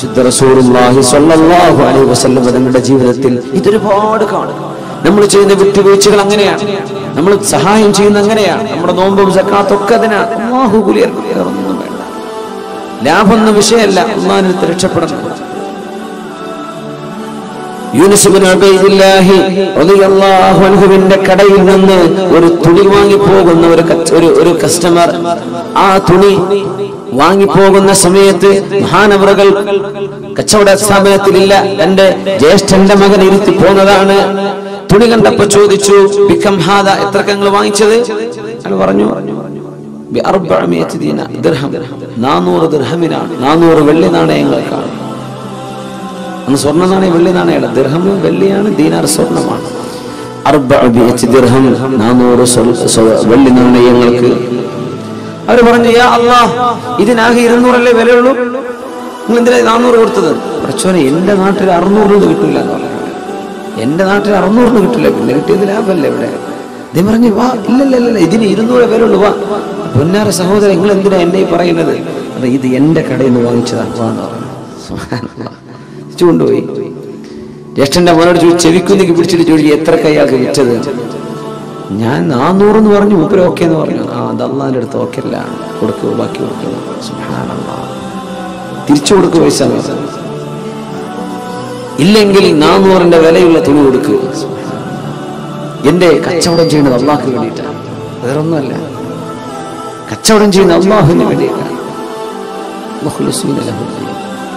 വിശുദ്ധ റസൂലുള്ളാഹി സ്വല്ലല്ലാഹു അലൈഹി വസല്ലം തങ്ങളുടെ ജീവിതത്തിൽ ഇതൊരുപാട് കാണും നമ്മൾ ചെയ്യുന്ന വിട്ടുവീഴ്ചകൾ അങ്ങനെയാണ് നമ്മൾ സഹായം ചെയ്യുന്ന അങ്ങനെയാണ് നമ്മുടെ നോമ്പും സക്കാത്തും ഒക്കെ അതിനാണ് അല്ലാഹു കൂലി അർപ്പിക്കും. വേറൊന്നും വേണ്ട ലാഭമൊന്നും വിഷയമല്ല അള്ളാഹിനടുത്ത് രക്ഷപ്പെടണം യൂനുസ് ഇബ്നു ഉബൈദില്ലാഹി റളിയല്ലാഹു അൻഹുവിന്റെ കടയിൽ നിന്ന് ഒരു തുണി വാങ്ങി പോകുന്ന ഒരു കച്ച- ഒരു ഒരു കസ്റ്റമർ ആ തുണി വാങ്ങി പോകുന്ന സമയത്ത് മഹാനവറുകൾ കച്ചവട സ്ഥാപനത്തിലില്ല തന്റെ ജ്യേഷ്ഠന്റെ മകൻ ഇരുത്തി പോന്നതാണ് തുണി കണ്ടപ്പോ ചോദിച്ചു ബിക്കം ഹാദ എത്രക്കങ്ങൾ വാങ്ങിച്ചത് അയാൾ പറഞ്ഞു ബിഅർബഅമിയത്തി ദീനാർ, ദിർഹം നാനൂറ് ദിർഹമിനാണ് നാനൂറ് വെള്ളി നാണയങ്ങൾക്കാണ് അന്ന് സ്വർണ്ണ നാണയം വെള്ളി നാണയല്ല ദിർഹം വെള്ളിയാണ് ദീനാർ സ്വർണ്ണമാണ് അർബഅ ബിഅത്തി ദിർഹം നാനൂറ് സ്വൽ- സ്വ- വെള്ളി നാണയങ്ങൾക്ക് അവർ പറഞ്ഞു യാ അള്ളാഹ് ഇതിനാകെ ഇരുന്നൂറല്ലേ വിലയുള്ളൂ നിങ്ങൾ എന്തിനാ നാനൂറ് കൊടുത്തത് പ്രച്ചോനെ എന്റെ നാട്ടിൽ അറുന്നൂറിന് കിട്ടില്ല എന്ന് പറഞ്ഞു എന്റെ നാട്ടിൽ അറുന്നൂറിന് കിട്ടില്ല പിന്നെ കിട്ടിയത് ലാഭമല്ലേ ഇവിടെ ഇത് പറഞ്ഞു വാ ഇല്ലല്ല ഇതിന് ഇരുന്നൂറ് വിലയുള്ളൂ വാ പൊന്നാര സഹോദരൻ നിങ്ങൾ എന്തിനാ എന്നെ ഈ പറയുന്നത് അത് ഇത് എന്റെ കടയിൽ നിന്ന് വാങ്ങിച്ചതാ വാ എന്ന് പറഞ്ഞു സുബ്ഹാനല്ലാഹ്. തിരിച്ചു കൊണ്ടുപോയി ജ്യേഷ്ഠന്റെ മോനോട് ചോദിച്ചു ചെവിക്കുന്നിക്ക് പിടിച്ചിട്ട് ചോദിച്ചു എത്ര കൈയാൾക്ക് വിറ്റത് ഞാൻ നാനൂറ് എന്ന് പറഞ്ഞു മൂപ്പര് ഓക്കെ എന്ന് പറഞ്ഞു ആ അത് അള്ളാന്റെ അടുത്ത് ഓക്കെ അല്ല കൊടുക്കുക ബാക്കി കൊടുക്കുക സുബ്ഹാനല്ലാഹ്. തിരിച്ചു കൊടുക്കുക പൈസ എന്ന് പറഞ്ഞു. ഇല്ലെങ്കിൽ നാനൂറിന്റെ വിലയുള്ള തുണി കൊടുക്കുക എന്റെ കച്ചവടം ചെയ്യുന്നത് അള്ളാഹ്ക്ക് വേണ്ടിയിട്ടാണ് വേറൊന്നുമല്ല കച്ചവടം ചെയ്യുന്ന അള്ളാഹുവിന് വേണ്ടിയിട്ടാണ് മുഖ്ലിസീന ലഹു ദീൻ.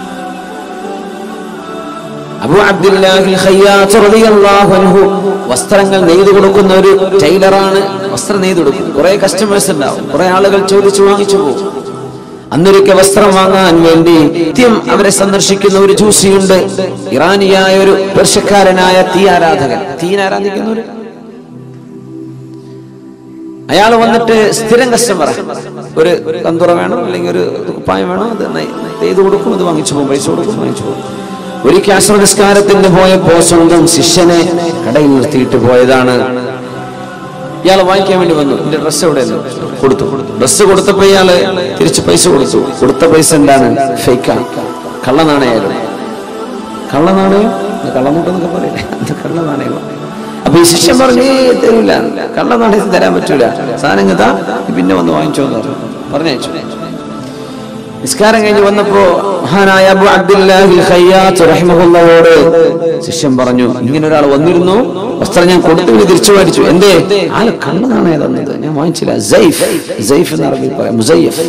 അബൂ അബ്ദുല്ലാഹിൽ ഖയ്യാത്ത് റളിയല്ലാഹു അൻഹു വസ്ത്രങ്ങൾ നെയ്തു കൊടുക്കുന്ന ഒരു ടൈലറാണ് വസ്ത്രം നെയ്തു കൊടുക്കും കുറെ കസ്റ്റമേഴ്സ് ഉണ്ടാവും കുറെ ആളുകൾ ചോദിച്ചു വാങ്ങിച്ചു പോകും അന്നൊരിക്കൽ വസ്ത്രം വാങ്ങാൻ വേണ്ടി നിത്യം അവരെ സന്ദർശിക്കുന്ന ഒരു ജൂസിയുണ്ട് ഇറാനിയായ ഒരു പേർഷ്യക്കാരനായ തീ ആരാധകൻ തീ ആരാധിക്കുന്ന ഒരു അയാൾ വന്നിട്ട് സ്ഥിരം കസ്റ്റമർ ഒരു കന്തുറ വേണം അല്ലെങ്കിൽ ഒരു കുപ്പായം വേണം അത് നെയ്- നെയ്ത് കൊടുക്കും അത് വാങ്ങിച്ചു പോകും പൈസ കൊടുക്കും വാങ്ങിച്ചു പോകും ഒരിക്കൽ അശ്ര നിസ്കാരത്തിന് പോയപ്പോ സ്വന്തം ശിഷ്യനെ കടയിൽ നിർത്തിയിട്ട് പോയതാണ് ഇയാൾ വാങ്ങിക്കാൻ വേണ്ടി വന്നു എന്റെ ഡ്രസ്സ് എവിടെ കൊടുത്തു ഡ്രസ്സ് കൊടുത്തപ്പോ ഇയാള് തിരിച്ച് പൈസ കൊടുത്തു കൊടുത്ത പൈസ എന്താണ് ഫേക്കാണ് കള്ളനാണയായിരുന്നു കള്ളനാണയം കള്ളമുട്ടെന്നൊക്കെ പറയില്ലേ അത് കള്ളനാണയം അപ്പൊ ഈ ശിഷ്യൻ പറഞ്ഞു "ഏയ് തരൂല കള്ളനാണയത്തിൽ തരാൻ പറ്റൂല സാധനം ഇങ്ങത്താ പിന്നെ വന്ന് വാങ്ങിച്ചോന്ന് പറഞ്ഞു പറഞ്ഞയച്ചു നിസ്കാരം കഴിഞ്ഞ് വന്നപ്പോ മഹാനായ അബു അബ്ദുല്ലാഹിൽ ഖയ്യാത്ത് റഹിമഹുള്ളയോട് ശിഷ്യൻ പറഞ്ഞു ഇങ്ങനെ ഒരാൾ വന്നിരുന്നു വസ്ത്രം ഞാൻ കൊടുത്തു ഇനി തിരിച്ചു മേടിച്ചു എന്തേ ആള് കണ്ണനാണ് തന്നത് ഞാൻ വാങ്ങിച്ചില്ല സൈഫ് സൈഫ് എന്ന് അറബിൽ പറയാം മുസയ്യഫ്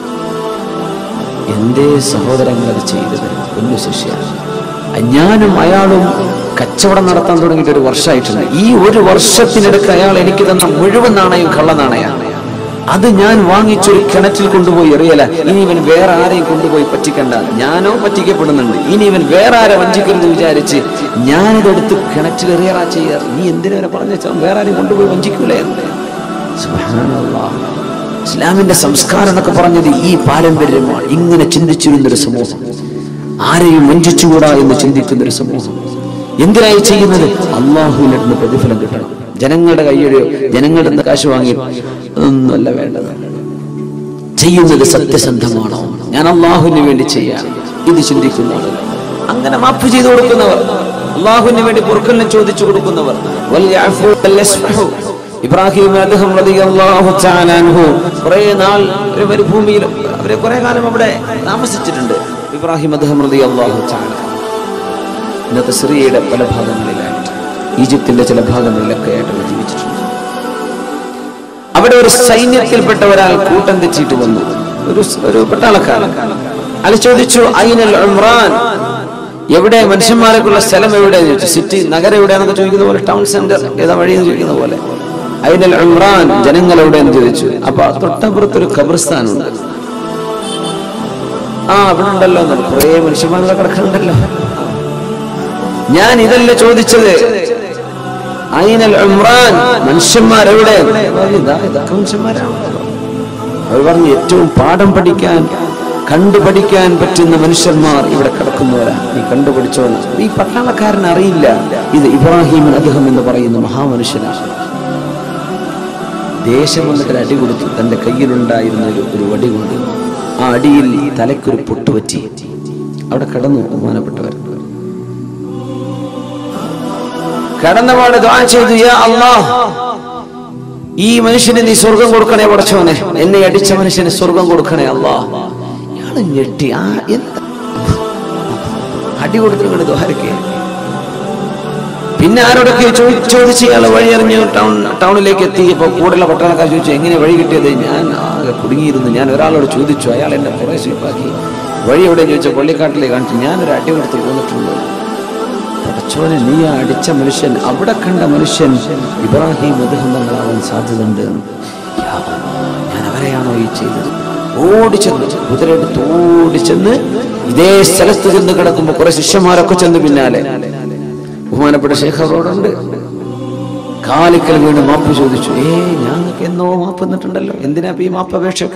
എന്തേ സഹോദരങ്ങൾ അത് ചെയ്തത് പൊന്നു ശിഷ്യ ഞാനും അയാളും കച്ചവടം നടത്താൻ തുടങ്ങിയിട്ട് ഒരു വർഷമായിട്ടുണ്ട് ഈ ഒരു വർഷത്തിനിടയ്ക്ക് അയാൾ എനിക്ക് തന്ന മുഴുവൻ നാണയം കള്ളനാണയാണ് അത് ഞാൻ വാങ്ങിച്ചൊരു കിണറ്റിൽ കൊണ്ടുപോയി എറിയല ഇനി ഇവൻ വേറെ ആരെയും കൊണ്ടുപോയി പറ്റിക്കണ്ട ഞാനോ പറ്റിക്കപ്പെടുന്നുണ്ട് ഇനി ഇവൻ വേറെ ആരെ വഞ്ചിക്കരുത് വിചാരിച്ച് ഞാനിതെടുത്ത് കിണറ്റിൽ എറിയറാ ചെയ്യാറ് നീ എന്തിനു വരെ പറഞ്ഞു വെച്ചാൽ വേറെ ആരെയും കൊണ്ടുപോയി വഞ്ചിക്കൂലേ എന്ന് സുബ്ഹാനല്ലാഹ്. ഇസ്ലാമിന്റെ സംസ്കാരം എന്നൊക്കെ പറഞ്ഞത് ഈ പാരമ്പര്യമാണ് ഇങ്ങനെ ചിന്തിച്ചിരുന്ന ഒരു സമൂഹം ആരെയും വഞ്ചിച്ചുകൂടാ എന്ന് ചിന്തിക്കുന്ന ഒരു സമൂഹം എന്തിനായി ചെയ്യുന്നത് അള്ളാഹുവിന്റെ അടുത്ത് പ്രതിഫലം കിട്ടണം ജനങ്ങളുടെ കയ്യൊഴിയോ ജനങ്ങളുടെ അടുത്ത് കാശ് വാങ്ങി ഒന്നുമല്ല വേണ്ടത് ചെയ്യുന്നത് സത്യസന്ധമാണോ ഞാൻ അള്ളാഹുവിന് വേണ്ടി ചെയ്യാം ഇത് ചിന്തിക്കുന്ന ആളുകൾ അങ്ങനെ മാപ്പ് ചെയ്തു കൊടുക്കുന്നവർ അള്ളാഹുവിന് വേണ്ടി പൊറുക്കലിനെ ചോദിച്ചു കൊടുക്കുന്നവർ വൽയഅഫു വൽയസ്ഫഹു. ഇബ്രാഹിം അദ്ദേഹം റളിയല്ലാഹു തആല അൻഹു കുറേ നാൾ ഒരു മരുഭൂമിയിൽ അവരെ കുറെ കാലം അവിടെ താമസിച്ചിട്ടുണ്ട് ഇബ്രാഹിം അദ്ദേഹം റളിയല്ലാഹു തആല ഇന്നത്തെ സിറിയയുടെ പല ഭാഗങ്ങളിലായിട്ട് ഈജിപ്തിന്റെ ചില ഭാഗങ്ങളിലൊക്കെ ആയിട്ട് അവർ ജീവിച്ചിട്ടുണ്ട് അവിടെ ഒരു സൈന്യത്തിൽപ്പെട്ട ഒരാൾ കൂട്ടം തെറ്റിയിട്ട് വന്നു ഒരു ഒരു പട്ടാളക്കാരൻ അയാൾ ചോദിച്ചു ഐനൽ ഉംറാൻ എവിടെ മനുഷ്യന്മാർക്കുള്ള സ്ഥലം എവിടെ ചോദിച്ചു സിറ്റി നഗരം എവിടെയാണെന്നൊക്കെ ചോദിക്കുന്ന പോലെ ടൗൺ സെന്റർ ഏതാ വഴിയെന്ന് ചോദിക്കുന്ന പോലെ ഐനൽ ഉംറാൻ ജനങ്ങൾ എവിടെയെന്ന് ചോദിച്ചു അപ്പൊ തൊട്ടപ്പുറത്ത് ഒരു ഖബർസ്ഥാനുണ്ട് ആ അവിടെ ഉണ്ടല്ലോ എന്ന് കുറേ മനുഷ്യന്മാരുടെ കിടക്കുന്നുണ്ടല്ലോ ഞാൻ ഇതല്ല ചോദിച്ചത് ഐനൽ ഉംറാൻ മനുഷ്യന്മാർ എവിടെ ഇതാ ഇതൊക്കെ മനുഷ്യന്മാരാണ് അവർ പറഞ്ഞു ഏറ്റവും പാഠം പഠിക്കാൻ കണ്ടുപഠിക്കാൻ പറ്റുന്ന മനുഷ്യന്മാർ ഇവിടെ കിടക്കുന്നവരാ നീ കണ്ടുപഠിച്ചോന്ന് ഈ പട്ടാളക്കാരൻ അറിയില്ല ഇത് ഇബ്രാഹിം അദ്ദേഹം എന്ന് പറയുന്ന മഹാമനുഷ്യനാണ് ദേശം വന്നിട്ട് അടി കൊടുത്തു തന്റെ കയ്യിലുണ്ടായിരുന്ന ഒരു ഒരു വടി കൊണ്ട് ആ അടിയിൽ തലയ്ക്കൊരു പൊട്ടുപറ്റി അവിടെ കിടന്നു ബഹുമാനപ്പെട്ടവർ കിടന്നപാട് ദ്വാ ചെയ്തു യാ അല്ലാഹ് ഈ മനുഷ്യന് നീ സ്വർഗം കൊടുക്കണേ പടച്ചവനെ എന്നെ അടിച്ച മനുഷ്യന് സ്വർഗം കൊടുക്കണേ അല്ലാ ഇയാള് ഞെട്ടി ആ എന്താ അടി കൊടുത്തിട്ട് ദ്വാരക്കെ പിന്നെ ആരോടൊക്കെ ചോദി- ചോദിച്ച് ഇയാൾ വഴിയറിഞ്ഞ് ടൗൺ ടൗണിലേക്ക് എത്തിയപ്പോൾ കൂടുതലുള്ള പട്ടണക്കാർ ചോദിച്ചു എങ്ങനെ വഴി കിട്ടിയത് ഞാൻ ആകെ കുടുങ്ങിയിരുന്നു ഞാൻ ഒരാളോട് ചോദിച്ചു അയാൾ എന്നെ കുറെ സ്വീപ്പാക്കി വഴി എവിടെ ചോദിച്ച പള്ളിക്കാട്ടിലേക്ക് കാണിച്ചു ഞാനൊരു അടി കൊടുത്ത് പോന്നിട്ടുണ്ട് പടച്ചോനെ നീ ആ അടിച്ച മനുഷ്യൻ അവിടെ കണ്ട മനുഷ്യൻ ഇബ്രാഹിം മുതഹമ്മങ്ങളാവാൻ സാധ്യതയുണ്ട് യാ അല്ലാ, ഞാൻ അവരെയാണോ ഈ ചെയ്തത് ഓടിച്ചെന്ന് കുതിരയെടുത്ത് ഓടിച്ചെന്ന് ഇതേ സ്ഥലത്ത് ചെന്ന് കിടക്കുമ്പോ കുറെ ശിഷ്യന്മാരൊക്കെ ചെന്ന് പിന്നാലെ ബഹുമാനപ്പെട്ട ശേഖർ അവരോടുണ്ട് കാലിക്കൽ വീണ് മാപ്പ് ചോദിച്ചു ഏ ഞങ്ങൾക്ക് എന്നോ മാപ്പ് തന്നിട്ടുണ്ടല്ലോ എന്തിനാ ഇപ്പൊ ഈ മാപ്പ് അപേക്ഷയൊക്കെ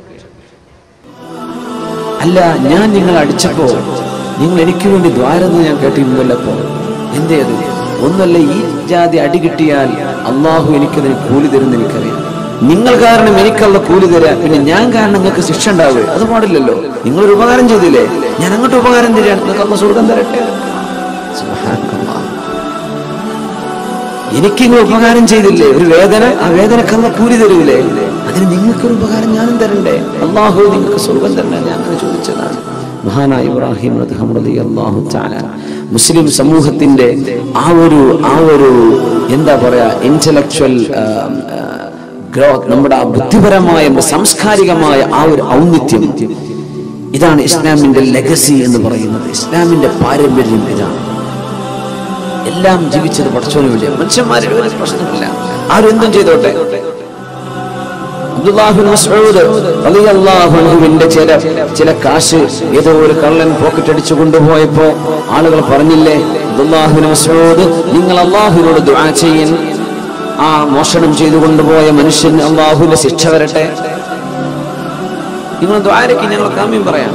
അല്ല ഞാൻ നിങ്ങൾ അടിച്ചപ്പോ നിങ്ങൾ എനിക്ക് വേണ്ടി ദ്വാരെന്ന് ഞാൻ കേട്ടിരുന്നല്ലപ്പോ എന്തേത് ഒന്നല്ല ഈ ജാതി അടി കിട്ടിയാൽ അള്ളാഹു എനിക്കതിന് കൂലി തരുന്ന എനിക്കറിയാം നിങ്ങൾ കാരണം എനിക്കുള്ള കൂലി തരാം പിന്നെ ഞാൻ കാരണം നിങ്ങൾക്ക് ശിക്ഷ ഉണ്ടാവുക അത് പാടില്ലല്ലോ നിങ്ങളൊരു ഉപകാരം ചെയ്തില്ലേ ഞാൻ അങ്ങോട്ട് ഉപകാരം തരാണ് നിങ്ങൾക്ക് അള്ള സ്വർഗം തരട്ടെ സുബ്ഹാനല്ലാഹ്. എനിക്കിങ്ങൾ ഉപകാരം ചെയ്തില്ലേ ഒരു വേദന ആ വേദനക്കല്ല കൂലി തരൂലേ അതിന് നിങ്ങൾക്കൊരു ഉപകാരം ഞാനും തരണ്ടേ അള്ളാഹു നിങ്ങൾക്ക് സ്വർഗം തരണ്ടേ ഞാൻ അങ്ങനെ ചോദിച്ചതാണ് മഹാനായ ഇബ്രാഹിം റളിയല്ലാഹു അള്ളാഹു തആല മുസ്ലിം സമൂഹത്തിന്റെ ആ ഒരു ആ ഒരു എന്താ പറയാ ഇന്റലക്ച്വൽ ഗ്രോത്ത് നമ്മുടെ ആ ബുദ്ധിപരമായ നമ്മുടെ സാംസ്കാരികമായ ആ ഒരു ഔന്നിത്യം ഇതാണ് ഇസ്ലാമിന്റെ ലെഗസി എന്ന് പറയുന്നത് ഇസ്ലാമിന്റെ പാരമ്പര്യം ഇതാണ് എല്ലാം ജീവിച്ചത് പഠിച്ചോന് വേണ്ടിയാണ് മനുഷ്യന്മാരുടെ ഒരു പ്രശ്നമില്ല ആരും എന്തും ചെയ്തോട്ടെ അബ്ദുല്ലാഹിബ്നു മസ്ഊദ് റളിയല്ലാഹു അൻഹുവിന്റെ ചില ചില കാശ് ഏതോ ഒരു കള്ളൻ പോക്കറ്റ് അടിച്ചു കൊണ്ടുപോയപ്പോ ആളുകൾ പറഞ്ഞില്ലേ അബ്ദുല്ലാഹിബ്നു മസ്ഊദ് നിങ്ങൾ അള്ളാഹുവിനോട് ദുആ ചെയ്യൻ ആ മോഷണം ചെയ്തു കൊണ്ടുപോയ മനുഷ്യൻ അള്ളാഹുവിന്റെ ശിക്ഷ വരട്ടെ നിങ്ങൾ ദ്വാരക്ക് ഞങ്ങൾ കാമ്യം പറയാം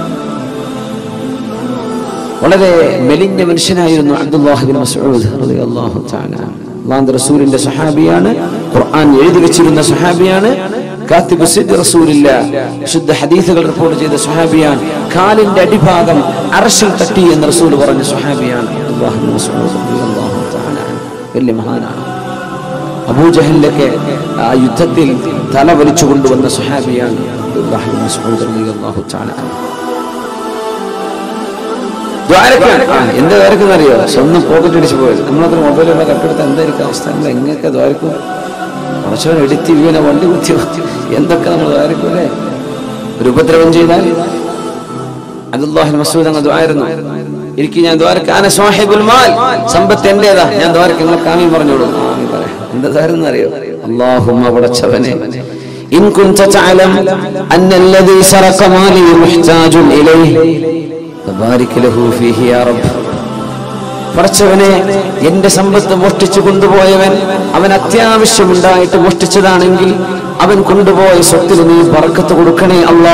വളരെ മെലിഞ്ഞ മനുഷ്യനായിരുന്നു അബ്ദുല്ലാഹിബിൻ മസ്ഊദ് റളിയല്ലാഹു തആല അല്ലാഹുവിന്റെ റസൂലിന്റെ സഹാബിയാണ് ഖുർആൻ എഴുതി വെച്ചിരുന്ന സഹാബിയാണ് കാത്തിബ് സിദ്ദ് റസൂലില്ല ശുദ്ധ ഹദീസുകൾ റിപ്പോർട്ട് ചെയ്ത സഹാബിയാണ് കാലിന്റെ അടിഭാഗം അർശിൽ തട്ടി എന്ന് റസൂൽ പറഞ്ഞ സഹാബിയാണ് അബ്ദുല്ലാഹിബിൻ മസ്ഊദ് റളിയല്ലാഹു തആല വലിയ മഹാനാണ് അബൂജഹലിലൊക്കെ ആ യുദ്ധത്തിൽ തല വലിച്ചു കൊണ്ടുവന്ന സുഹാബിയാണ് അബ്ദുല്ലാഹിബിൻ മസ്ഊദ് റളിയല്ലാഹു തആല ദ്വാരക്കാണ് ആ എന്ത് ദ്വാരക്കെന്ന് അറിയോ സ്വന്തം പോക്കറ്റ് അടിച്ചു പോയത് നമ്മളത്ര മൊബൈലുള്ള കട്ടെടുത്ത് എന്തായിരിക്കും അവസ്ഥ നമ്മൾ എങ്ങനെയൊക്കെ ദ്വാരക്കും കുറച്ചവൻ എടുത്തി വീണ വണ്ടി കുത്തി എന്തൊക്കെ നമ്മൾ ദ്വാരക്കൂലേ ഒരു ഉപദ്രവം ചെയ്താൽ അബ്ദുല്ലാഹിൻ മസൂദ് അങ്ങ് ദ്വാരുന്നു എനിക്ക് ഞാൻ ദ്വാരക്കാന സ്വാഹിബുൽ മാൽ സമ്പത്ത് എന്റേതാ ഞാൻ ദ്വാരക്ക് നിങ്ങൾ കാമി പറഞ്ഞോളൂ ആമീൻ പറയാം എന്താ ദ്വാരം അറിയോ അല്ലാഹുമ്മ പടച്ചവനെ ഇൻ കുൻത തഅലം അന്ന അല്ലദീ സറഖ മാലി മുഹ്താജുൻ ഇലൈഹി ഫബാരിക് ലഹു ഫീഹി യാ റബ്ബ് പടച്ചവനെ എന്റെ സമ്പത്ത് മോഷ്ടിച്ചു കൊണ്ടുപോയവൻ അവൻ അത്യാവശ്യമുണ്ടായിട്ട് മോഷ്ടിച്ചതാണെങ്കിൽ അവൻ കൊണ്ടുപോയ സ്വത്തിന് നീ പറക്കത്ത് കൊടുക്കണേ അല്ലാ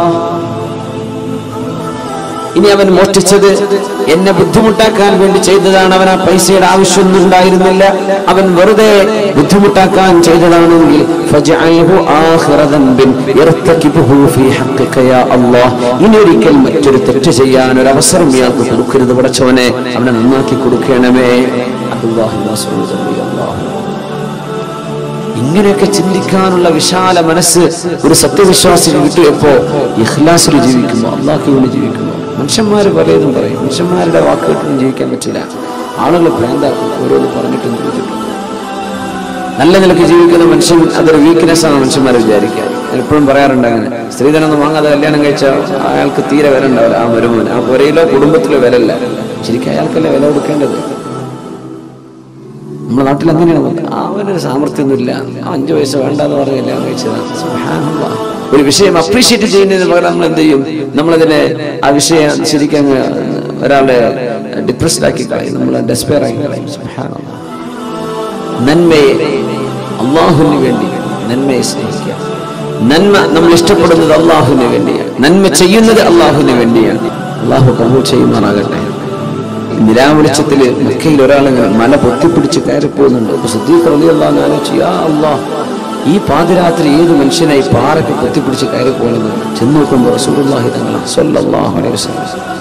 ഇനി അവൻ മോഷ്ടിച്ചത് എന്നെ ബുദ്ധിമുട്ടാക്കാൻ വേണ്ടി ചെയ്തതാണ് അവൻ ആ പൈസയുടെ ആവശ്യമൊന്നും ഉണ്ടായിരുന്നില്ല അവൻ വെറുതെ ബുദ്ധിമുട്ടാക്കാൻ ചെയ്തതാണെങ്കിൽ ഫജഅൽഹു ആഖിറ ദൻബിൻ യർതകിബുഹു ഫീ ഹഖ്ഖിക യാ അല്ലാഹ് ഇനി ഒരിക്കൽ മറ്റൊരു തെറ്റ് ചെയ്യാൻ ഒരു അവസരം ഇയാൾക്ക് കൊടുക്കരുത് പടച്ചവനെ അവനെ നന്നാക്കി കൊടുക്കണമേ അബ്ദുല്ലാഹി മസ്ഊദ് റളിയല്ലാഹു അൻഹു ഇങ്ങനെയൊക്കെ ചിന്തിക്കാനുള്ള വിശാല മനസ്സ് ഒരു സത്യവിശ്വാസിക്ക് കിട്ടിയപ്പോ ഇഖ്ലാസിൽ ജീവിക്കുമ്പോൾ അള്ളാഹ്ക്ക് വേണ്ടി ജീവിക്കുമ്പോൾ മനുഷ്യന്മാർ പലതും പറയും മനുഷ്യന്മാരുടെ വാക്കുകെട്ടൊന്നും ജീവിക്കാൻ പറ്റില്ല ആളുകൾ ഭ്രാന്താക്കും ഓരോന്ന് പറഞ്ഞിട്ടും ചോദിച്ചിട്ടും നല്ല നിലയ്ക്ക് ജീവിക്കുന്ന മനുഷ്യൻ അതൊരു വീക്ക്നെസ് ആണ് മനുഷ്യന്മാർ വിചാരിക്കുക ഞാൻ എപ്പോഴും പറയാറുണ്ട് അങ്ങനെ സ്ത്രീധനൊന്നും വാങ്ങാതെ കല്യാണം കഴിച്ച അയാൾക്ക് തീരെ വില ഉണ്ടാവില്ല ആ മരുമോൻ ആ പുരയിലോ കുടുംബത്തിലോ വിലല്ല ശരിക്കും അയാൾക്കല്ലേ വില കൊടുക്കേണ്ടത് നമ്മുടെ നാട്ടിൽ അങ്ങനെയാണ് പറഞ്ഞത്. ആ, അവനൊരു സാമർത്ഥ്യമൊന്നുമില്ല ആ അഞ്ചു വയസ്സ് വേണ്ടെന്ന് പറഞ്ഞില്ല കഴിച്ചതാണ് സുബ്ഹാനല്ലാഹ്. ഒരു വിഷയം അപ്രീഷിയേറ്റ് ചെയ്യുന്നതിന് പകരം നമ്മൾ എന്ത് ചെയ്യും നമ്മളതിനെ ആ വിഷയം ശരിക്കും അങ്ങ് ഒരാളെ ഡിപ്രസ്ഡ് ആക്കി കളയും നമ്മൾ ഡെസ്പയർ ആക്കി കളയും സുബ്ഹാനല്ലാഹ്. നന്മയെ അള്ളാഹുവിന് വേണ്ടി നന്മയെ സ്നേഹിക്കുക നന്മ നമ്മൾ ഇഷ്ടപ്പെടുന്നത് അള്ളാഹുവിന് വേണ്ടിയാണ് നന്മ ചെയ്യുന്നത് അള്ളാഹുവിന് വേണ്ടിയാണ് അള്ളാഹു കബൂൾ ചെയ്യുമാറാകട്ടെ നിലാവെളിച്ചത്തില് മക്കയിൽ ഒരാൾ മല പൊത്തിപ്പിടിച്ച് കയറിപ്പോകുന്നുണ്ട് അപ്പൊ സിദ്ദീഖ് റളിയല്ലാഹു ആലോചിച്ചു യാ അല്ലാഹ് ഈ പാതിരാത്രി ഏത് മനുഷ്യനായി പാറയ്ക്ക് പൊത്തിപ്പിടിച്ച് കയറി പോകുന്നത് ചെന്ന് നോക്കുമ്പോൾ റസൂലുള്ളാഹി തങ്ങൾ സ്വല്ലല്ലാഹു അലൈഹി വസല്ലം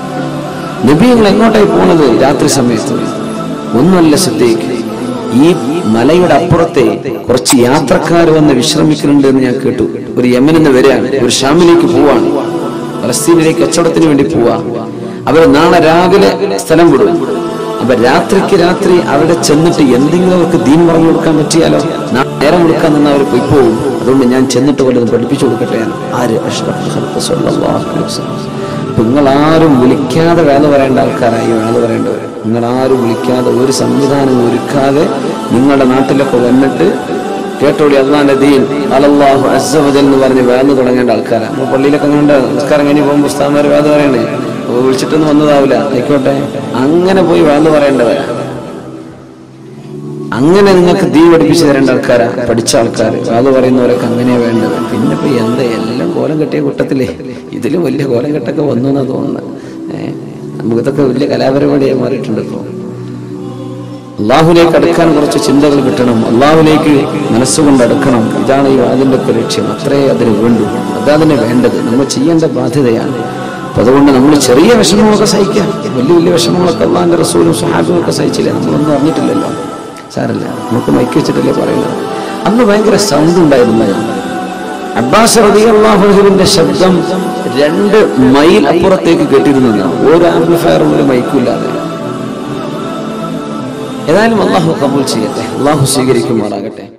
നബിയങ്ങൾ എങ്ങോട്ടായി പോണത് രാത്രി സമയത്ത് ഒന്നുമല്ല ശ്രദ്ധയ്ക്ക് ഈ മലയുടെ അപ്പുറത്തെ കുറച്ച് യാത്രക്കാർ വന്ന് വിശ്രമിക്കുന്നുണ്ട് എന്ന് ഞാൻ കേട്ടു ഒരു യമനിൽ നിന്ന് വരികയാണ് ഒരു ഷാമിലേക്ക് പോവാണ് ഫലസ്തീനിലേക്ക് കച്ചവടത്തിന് വേണ്ടി പോവാ അവർ നാളെ രാവിലെ സ്ഥലം വിടും അപ്പൊ രാത്രിക്ക് രാത്രി അവിടെ ചെന്നിട്ട് എന്തെങ്കിലും അവർക്ക് ദീൻ പറഞ്ഞു കൊടുക്കാൻ പറ്റിയാലോ നാ- നേരം കൊടുക്കാൻ നിന്ന് അവർ പോയി പോകും അതുകൊണ്ട് ഞാൻ ചെന്നിട്ട് വല്ലതും പഠിപ്പിച്ചു കൊടുക്കട്ടെ എന്ന്. ആര് അഷ്റഫുൽ ഖൽഖ് സ്വല്ലല്ലാഹു അലൈഹി വസല്ലം. അപ്പൊ നിങ്ങളാരും വിളിക്കാതെ വേല പറയേണ്ട ആൾക്കാരായി വേല പറയേണ്ടവർ നിങ്ങളാരും വിളിക്കാതെ ഒരു സംവിധാനം ഒരുക്കാതെ നിങ്ങളുടെ നാട്ടിലൊക്കെ വന്നിട്ട് കേട്ടോടി അള്ളാന്റെ ദീൻ അലല്ലാഹു അസ്സവജൽ എന്ന് പറഞ്ഞ് വേല തുടങ്ങേണ്ട ആൾക്കാരാണ് നമ്മൾ പള്ളിയിലൊക്കെ കണ്ട നിസ്കാരം കഴിഞ്ഞ് പോകുമ്പോൾ പുസ്തകന്മാർ വേല പറയണേ അപ്പൊ വിളിച്ചിട്ടൊന്നും വന്നതാവില്ല ആയിക്കോട്ടെ അങ്ങനെ പോയി വേല പറയേണ്ടവരാ അങ്ങനെ നിങ്ങൾക്ക് ദീ പഠിപ്പിച്ചു തരേണ്ട ആൾക്കാരാ പഠിച്ച ആൾക്കാർ അത് പറയുന്നവരൊക്കെ അങ്ങനെയാ വേണ്ടത് പിന്നെ ഇപ്പൊ എന്താ എല്ലാം കോലം കെട്ടിയ കൂട്ടത്തിലേ ഇതിലും വലിയ കോലം കെട്ടൊക്കെ വന്നു എന്നാ തോന്നുന്നത് ഏഹ് നമുക്കിതൊക്കെ വലിയ കലാപരിപാടിയായി മാറിയിട്ടുണ്ട് ഇപ്പോൾ അള്ളാഹുലേക്ക് അടുക്കാൻ കുറച്ച് ചിന്തകൾ കിട്ടണം അള്ളാഹുലേക്ക് മനസ്സുകൊണ്ട് അടുക്കണം ഇതാണ് ഈ വാതിന്റെ ഒക്കെ ലക്ഷ്യം അത്രേ അതിന് വേണ്ടു അതതിന് വേണ്ടത് നമ്മൾ ചെയ്യേണ്ട ബാധ്യതയാണ് അപ്പൊ അതുകൊണ്ട് നമ്മൾ ചെറിയ വിഷമങ്ങളൊക്കെ സഹിക്കാം വലിയ വലിയ വിഷമങ്ങളൊക്കെ അള്ളാഹിന്റെ റസൂലും സ്വഹാബും ഒക്കെ സഹിച്ചില്ലേ നമ്മളൊന്നും അറിഞ്ഞിട്ടില്ലല്ലോ സാരല്ല നമുക്ക് മൈക്ക് വെച്ചിട്ടല്ലേ പറയുന്നത് അന്ന് ഭയങ്കര സൗണ്ട് ഉണ്ടായിരുന്നു അബ്ബാസ് റളിയല്ലാഹുവിന്റെ ശബ്ദം രണ്ട് മൈൽ അപ്പുറത്തേക്ക് കേട്ടിരുന്നു ഒരു ആംപ്ലിഫയറും ഒരു മൈക്കും ഇല്ലാതെ ഏതായാലും അള്ളാഹു കബൂൽ ചെയ്യട്ടെ അള്ളാഹു സ്വീകരിക്കുമാറാകട്ടെ